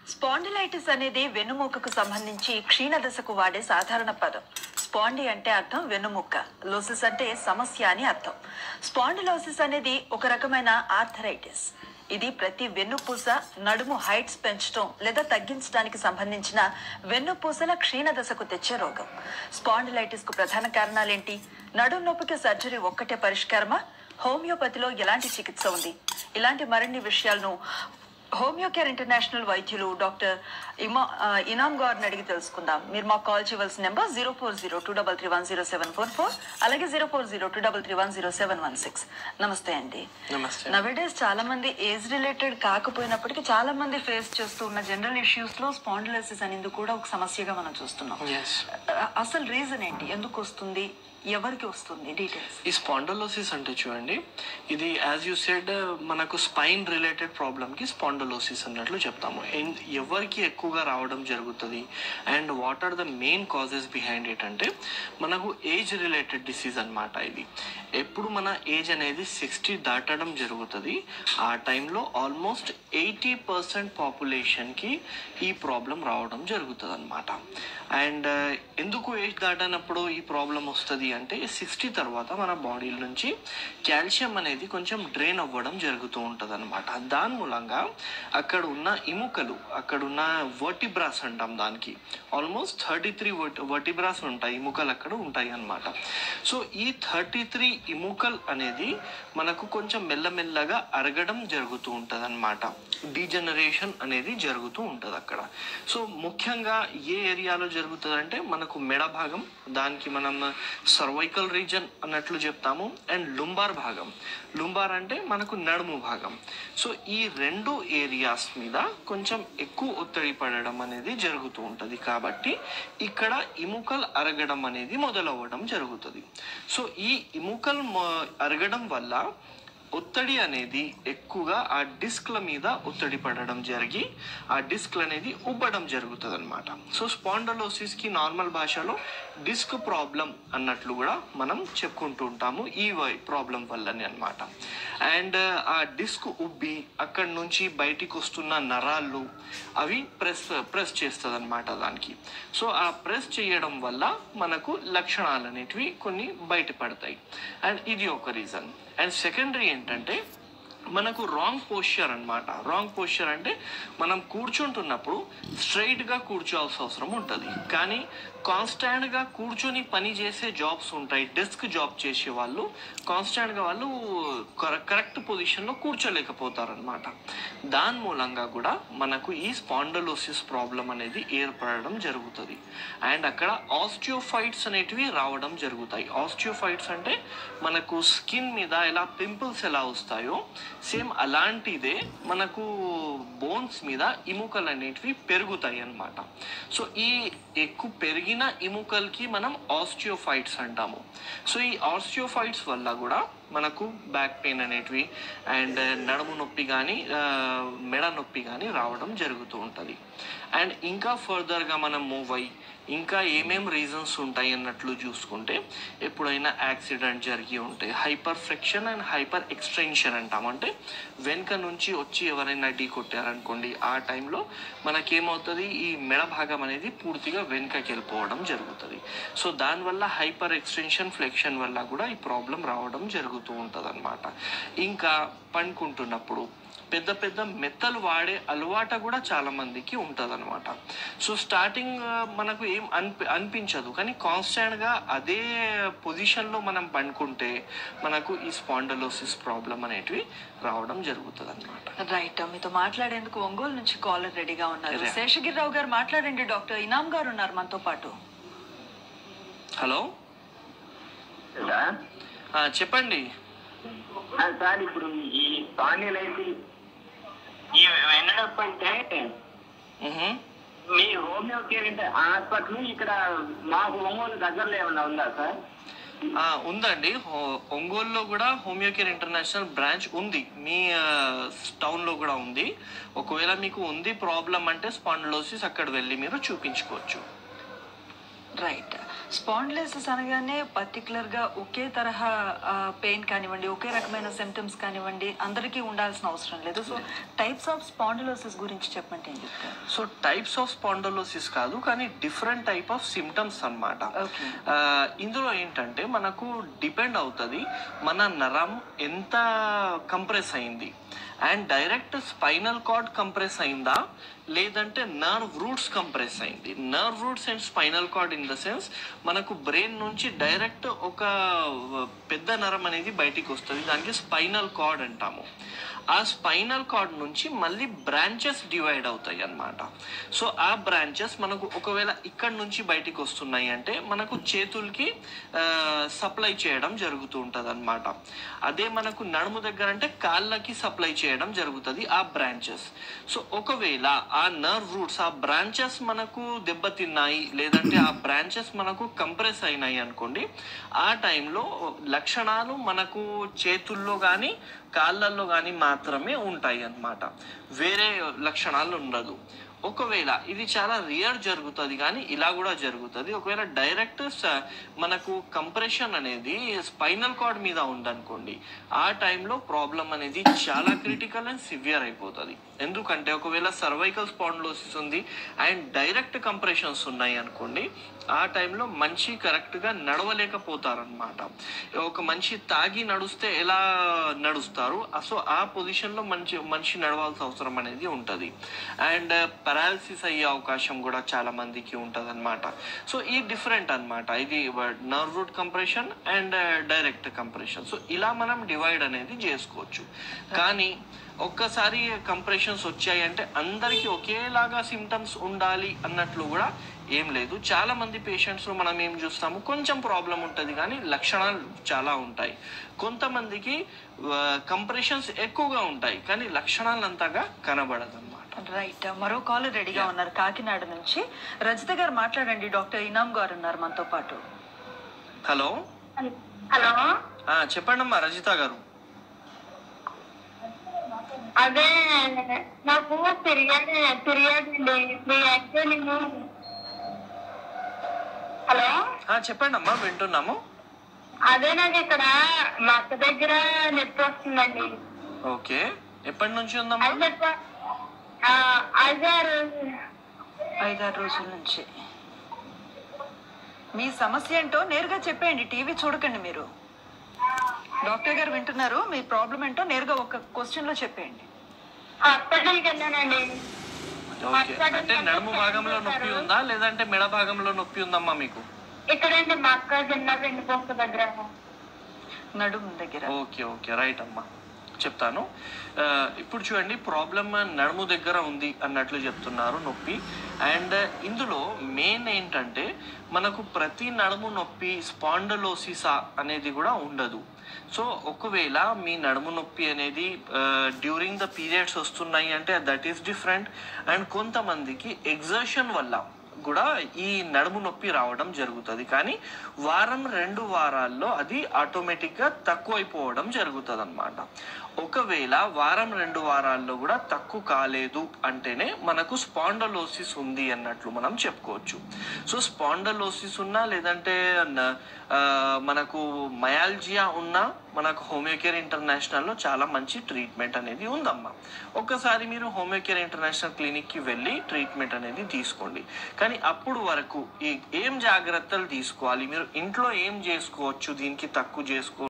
Spondylitis అనేది వెన్నుముకకు సంబంధించి క్షీణ దశకు వాడే సాధారణ పదం స్పాండి అంటే అర్థం వెన్నుముక్క లోసిస్ అంటే సమస్య అని అర్థం స్పాండిలోసిస్ అనేది ఒక రకమైన ఆర్థరైటిస్ ఇది ప్రతి వెన్నుపూస నడుము హైట్స్ పెంచడం లేదా తగ్గించడానికి సంబంధించిన వెన్నుపూసల క్షీణ దశకు తెచ్చే రోగం స్పాండిలైటిస్ కు ప్రధాన కారణాలేంటి నడుము నొప్పికి సర్జరీ ఒక్కటే పరిష్కారమా హోమియోపతిలో ఎలాంటి చికిత్స ఉంది ఇలాంటి మరిన్ని విషయాలను హోమియోకేర్ ఇంటర్నేషనల్ వైద్యులు డాక్టర్ ఇమా ఆ, ఇనామ్ గారిని అడిగి తెలుసుకుందాం మీరు మాకు కాల్ చేయవలసిన number zero four zero two double three one zero seven four four అలాగే zero four zero two double three one zero seven one six నమస్తే అండి నమస్తే నవేడేస్ చాలా మంది ఏజ్ రిలేటెడ్ కాకపోయినప్పటికీ చాలా మంది ఫేస్ చేస్తూ ఉన్న జనరల్ ఇష్యూస్ లో స్పాండిలైసిస్ అనేది కూడా ఒక సమస్యగా మనం చూస్తున్నాం ఎస్ అ- అసలు రీజన్ ఏంటి ఎందుకు వస్తుంది ఎవరికి వస్తుంది డీటెయిల్స్ ఈ స్పాండలోసిస్ అంటే చూడండి ఇది యాజ్ యూ సెడ్ మనకు స్పైన్ రిలేటెడ్ ప్రాబ్లమ్కి స్పాండలోసిస్ అన్నట్లు చెప్తాము And ఎవరికి ఎక్కువగా రావడం జరుగుతుంది and what are the main causes behind it అంటే మనకు ఏజ్ రిలేటెడ్ డిసీజ్ అన్నమాట ఇది ఎప్పుడు మన ఏజ్ అనేది సిక్స్టీ దాటడం జరుగుతుంది ఆ టైంలో ఆల్మోస్ట్ ఎయిటీ పర్సెంట్ పాపులేషన్కి ఈ ప్రాబ్లం రావడం జరుగుతుంది అనమాట అండ్ ఎందుకు ఏజ్ దాటనప్పుడు ఈ ప్రాబ్లం వస్తుంది అంటే సిక్స్టీ తర్వాత మన బాడీ నుంచి కాల్షియం అనేది కొంచెం డ్రైన్ అవ్వడం జరుగుతూ ఉంటుంది అనమాట దాని మూలంగా అక్కడ ఉన్న ఇముకలు అక్కడ ఉన్న వర్టిబ్రాస్ అంటాం దానికి ఆల్మోస్ట్ థర్టీ త్రీ వర్టిబ్రాస్ ఉంటాయి ఇముకలు అక్కడ ఉంటాయి అన్నమాట సో ఈ థర్టీ త్రీ ఇముకల్ అనేది మనకు కొంచెం మెల్లమెల్లగా అరగడం జరుగుతూ ఉంటుంది అనమాట డీజనరేషన్ అనేది జరుగుతూ ఉంటుంది అక్కడ సో ముఖ్యంగా ఏ ఏరియాలో జరుగుతుంది అంటే మనకు మెడ భాగం దానికి మనం సర్వైకల్ రీజన్ అన్నట్లు చెప్తాము అండ్ లుంబార్ భాగం లుంబార్ అంటే మనకు నడుము భాగం సో ఈ రెండు ఏరియాస్ మీద కొంచెం ఎక్కువ ఒత్తిడి పడడం అనేది జరుగుతూ ఉంటుంది కాబట్టి ఇక్కడ ఇముకల్ అరగడం అనేది మొదలవ్వడం జరుగుతుంది సో ఈ ఇముకల్ మొ- అరగడం వల్ల ఒత్తిడి అనేది ఎక్కువగా ఆ డిస్క్ల మీద ఒత్తిడి పడడం జరిగి ఆ డిస్క్లు అనేది ఉబ్బడం జరుగుతుంది అనమాట సో స్పాండలోసిస్ కి నార్మల్ భాషలో డిస్క్ ప్రాబ్లం అన్నట్లు కూడా మనం చెప్పుకుంటూ ఉంటాము ఈ ప్రాబ్లం వల్లనే అన్నమాట అండ్ ఆ డిస్క్ ఉబ్బి అక్కడి నుంచి బయటికి వస్తున్న నరాళ్ళు అవి ప్రెస్ ప్రెస్ చేస్తుంది అనమాట దానికి సో ఆ ప్రెస్ చేయడం వల్ల మనకు లక్షణాలు అనేటివి కొన్ని బయటపడతాయి అండ్ ఇది ఒక రీజన్ అండ్ సెకండరీ ఏంటంటే మనకు రాంగ్ పోస్చర్ అన్నమాట రాంగ్ పోస్చర్ అంటే మనం కూర్చుంటున్నప్పుడు స్ట్రైట్గా కూర్చోవాల్సిన అవసరం ఉంటుంది కానీ కాన్స్టాంట్గా కూర్చొని పని చేసే జాబ్స్ ఉంటాయి డెస్క్ జాబ్ చేసే వాళ్ళు కాన్స్టాంట్గా వాళ్ళు కరెక్ట్ పొజిషన్లో కూర్చోలేకపోతారనమాట దాని మూలంగా కూడా మనకు ఈ స్పాండలోసిస్ ప్రాబ్లం అనేది ఏర్పడడం జరుగుతుంది అండ్ అక్కడ ఆస్టియోఫైట్స్ అనేటివి రావడం జరుగుతాయి ఆస్టియోఫైట్స్ అంటే మనకు స్కిన్ మీద ఎలా పింపుల్స్ ఎలా వస్తాయో సేమ్ అలాంటిదే మనకు బోన్స్ మీద ఇముకలు అనేటివి పెరుగుతాయి అన్నమాట సో ఈ ఎక్కువ పెరిగిన ఇముకల్కి మనం ఆస్టియోఫైట్స్ అంటాము సో ఈ ఆస్టియోఫైట్స్ వల్ల కూడా మనకు బ్యాక్ పెయిన్ అనేటివి అండ్ నడుము నొప్పి కానీ మెడ నొప్పి కానీ రావడం జరుగుతూ ఉంటుంది అండ్ ఇంకా ఫర్దర్గా మనం మూవ్ అయ్యి ఇంకా ఏమేం రీజన్స్ ఉంటాయి అన్నట్లు చూసుకుంటే ఎప్పుడైనా యాక్సిడెంట్ జరిగి ఉంటే hyper friction and hyper extension అంటాం అంటే వెనుక నుంచి వచ్చి ఎవరైనా ఢీ కొట్టారనుకోండి ఆ టైంలో మనకేమవుతుంది ఈ మెడ భాగం అనేది పూర్తిగా వెనుకకి వెళ్ళిపోవడం జరుగుతుంది సో దానివల్ల హైపర్ ఎక్స్టెన్షన్ ఫ్లెక్షన్ వల్ల కూడా ఈ ప్రాబ్లం రావడం జరుగుతూ ఉంటుంది ఇంకా పండుకుంటున్నప్పుడు పెద్ద పెద్ద మెత్తలు వాడే అలవాట కూడా చాలా మందికి ఉంటుంది అనమాట సో స్టార్టింగ్ ఆ, మనకు ఏం అనిపి అనిపించదు కానీ కాన్స్టాంట్గా అదే పొజిషన్లో మనం పండుకుంటే మనకు ఈ స్పాండలోసిస్ ప్రాబ్లం అనేటివి రావడం జరుగుతుంది అనమాట రైట్ మీతో మాట్లాడేందుకు ఒంగోలు నుంచి కాలర్ రెడీగా ఉన్నారు Yeah. శేషగిరిరావు గారు మాట్లాడండి డాక్టర్ ఇనామ్ గారు ఉన్నారు మనతో పాటు హలో సార్ ఆ, చెప్పండి ఆ, సార్ ఇప్పుడు ఈ స్పాండిలైటిస్ ఈ వెన్నడప్పు అంటే మ్హూ. మీ హోమియో కేర్ అంటే హాస్పిటల్ ఇక్కడ మాకు ఒంగోలు దగ్గరలో ఏమన్నా ఉందా సార్ ఆ, ఉందండి హో- ఒంగోలులో కూడా హోమియోకేర్ ఇంటర్నేషనల్ బ్రాంచ్ ఉంది మీ ఆ, టౌన్లో కూడా ఉంది ఒకవేళ మీకు ఉంది ప్రాబ్లం అంటే స్పాండలోసిస్ అక్కడ వెళ్ళి మీరు చూపించుకోవచ్చు రైట్ స్పాండిలైసిస్ అనగానే పర్టికులర్ గా ఒకే తరహా పెయిన్ కానివ్వండి ఒకే రకమైన సిమ్టమ్స్ కానివ్వండి అందరికీ ఉండాల్సిన అవసరం లేదు సో టైప్స్ ఆఫ్ స్పాండిలోసిస్ గురించి చెప్పండి ఏం చెప్తారు సో టైప్స్ ఆఫ్ స్పాండలోసిస్ కాదు కానీ డిఫరెంట్ టైప్ ఆఫ్ సిమ్టమ్స్ అన్నమాట Okay. ఆ, ఇందులో ఏంటంటే మనకు డిపెండ్ అవుతుంది మన నరం ఎంత కంప్రెస్ అయింది and direct spinal cord compress అయిందా లేదంటే నర్వ్ రూట్స్ కంప్రెస్ అయింది nerve roots and spinal cord in the sense మనకు బ్రెయిన్ నుంచి డైరెక్ట్ ఒక పెద్ద నరం అనేది బయటికి వస్తుంది దానికి స్పైనల్ కార్డ్ అంటాము ఆ స్పైనల్ కార్డ్ నుంచి మళ్ళీ బ్రాంచెస్ డివైడ్ అవుతాయి అన్నమాట సో ఆ బ్రాంచెస్ మనకు ఒకవేళ ఇక్కడ నుంచి బయటికి వస్తున్నాయి అంటే మనకు చేతులకి సప్లై చేయడం జరుగుతూ ఉంటుంది అనమాట అదే మనకు నడుము దగ్గర అంటే కాళ్ళకి సప్లై చేయడం జరుగుతుంది ఆ బ్రాంచెస్ సో ఒకవేళ ఆ నర్వ్ రూట్స్ ఆ బ్రాంచెస్ మనకు దెబ్బతిన్నాయి లేదంటే ఆ బ్రాంచెస్ మనకు కంప్రెస్ అయినాయి అనుకోండి ఆ టైంలో లక్షణాలు మనకు చేతుల్లో కానీ కాళ్ళల్లో కానీ మాత్రమే ఉంటాయి అన్నమాట వేరే లక్షణాలు ఉండదు ఒకవేళ ఇది చాలా రియర్ జరుగుతుంది కానీ ఇలా కూడా జరుగుతుంది ఒకవేళ డైరెక్ట్ స- మనకు కంప్రెషన్ అనేది స్పైనల్ కార్డ్ మీద ఉందనుకోండి ఆ టైంలో ప్రాబ్లం అనేది చాలా క్రిటికల్ అండ్ సివియర్ అయిపోతుంది ఎందుకంటే ఒకవేళ సర్వైకల్ స్పాండ్లోసిస్ ఉంది అండ్ డైరెక్ట్ కంప్రెషన్స్ ఉన్నాయి అనుకోండి ఆ టైంలో మనిషి కరెక్ట్గా నడవలేకపోతారనమాట ఒక మనిషి తాగి నడుస్తే ఎలా నడుస్తారు సో ఆ పొజిషన్లో మంచి మనిషి నడవాల్సిన అవసరం అనేది ఉంటుంది అండ్ పారాలసిస్ అయ్యే అవకాశం కూడా చాలా మందికి ఉంటుంది అనమాట సో ఈ డిఫరెంట్ అన్నమాట ఇది nerve root compression and direct compression so ఇలా మనం డివైడ్ అనేది చేసుకోవచ్చు కానీ ఒక్కసారి కంప్రెషన్స్ వచ్చాయి అంటే అందరికీ ఒకేలాగా సిమ్టమ్స్ ఉండాలి అన్నట్లు కూడా ఏం లేదు చాలా మంది పేషెంట్స్ మనం ఏం చూస్తాము కొంచెం ప్రాబ్లం ఉంటుంది కానీ లక్షణాలు చాలా ఉంటాయి కొంతమందికి కంప్రెషన్స్ ఎక్కువగా ఉంటాయి కానీ లక్షణాలు అంతగా కనబడదు అనమాట రైట్ మరో కాలర్ రెడీగా ఉన్నారు కాకినాడ నుంచి రజిత గారు మాట్లాడండి డాక్టర్ ఇనామ్ గారు ఉన్నారు మనతో పాటు హలో హలో ఆ, చెప్పండమ్మా రజిత గారు అదే నాకు తిరిగాడు తిరిగాడండి మీ యాక్చువల్లీ హలో ఆ, చెప్పండమ్మా వింటున్నాము అదే నాకు ఇక్కడ మా అక్క దగ్గర నొప్పి వస్తుందండి ఓకే ఎప్పటి నుంచి ఉందమ్మా అది నొప్పి ఆ, అదే ఆ రోజు ఐదారు రోజుల నుంచి మీ సమస్య ఏంటో నేరుగా చెప్పేయండి టీవీ చూడకండి మీరు డాక్టర్ గారు వింటున్నారు మీ ప్రాబ్లం ఏంటో నేరుగా ఒక క్వశ్చన్ లో చెప్పేయండి హాస్పిటల్కి వెళ్ళానండి ఓకే అంటే నడుము భాగంలో నొప్పి ఉందా లేదంటే మెడ భాగంలో నొప్పి ఉందమ్మా మీకు ఇక్కడండి మా అక్క చిన్న రెండు పోస్త దగ్గర నడుము దగ్గర ఓకే ఓకే రైట్ అమ్మా చెప్తాను ఆ, ఇప్పుడు చూడండి ప్రాబ్లం నడుము దగ్గర ఉంది అన్నట్లు చెప్తున్నారు నొప్పి అండ్ ఇందులో మెయిన్ ఏంటంటే మనకు ప్రతి నడుము నొప్పి స్పాండలోసిసా అనేది కూడా ఉండదు సో ఒకవేళ మీ నడుము నొప్పి అనేది డ్యూరింగ్ ద పీరియడ్స్ వస్తున్నాయి అంటే దట్ ఈస్ డిఫరెంట్ అండ్ కొంతమందికి ఎగ్జర్షన్ వల్ల కూడా ఈ నడుము నొప్పి రావడం జరుగుతుంది కానీ వారం రెండు వారాల్లో అది ఆటోమేటిక్గా తక్కువైపోవడం జరుగుతుంది అనమాట ఒకవేళ వారం రెండు వారాల్లో కూడా తక్కువ కాలేదు అంటేనే మనకు స్పాండలోసిస్ ఉంది అన్నట్లు మనం చెప్పుకోవచ్చు సో స్పాండలోసిస్ ఉన్నా లేదంటే న- ఆ, మనకు మయాల్జియా ఉన్నా మనకు హోమియోకేర్ ఇంటర్నేషనల్లో చాలా మంచి ట్రీట్మెంట్ అనేది ఉందమ్మా ఒక్కసారి మీరు హోమియోకేర్ ఇంటర్నేషనల్ క్లినిక్కి వెళ్ళి ట్రీట్మెంట్ అనేది తీసుకోండి కానీ అప్పుడు వరకు ఈ ఏం జాగ్రత్తలు తీసుకోవాలి మీరు ఇంట్లో ఏం చేసుకోవచ్చు దీనికి తక్కువ చేసుకో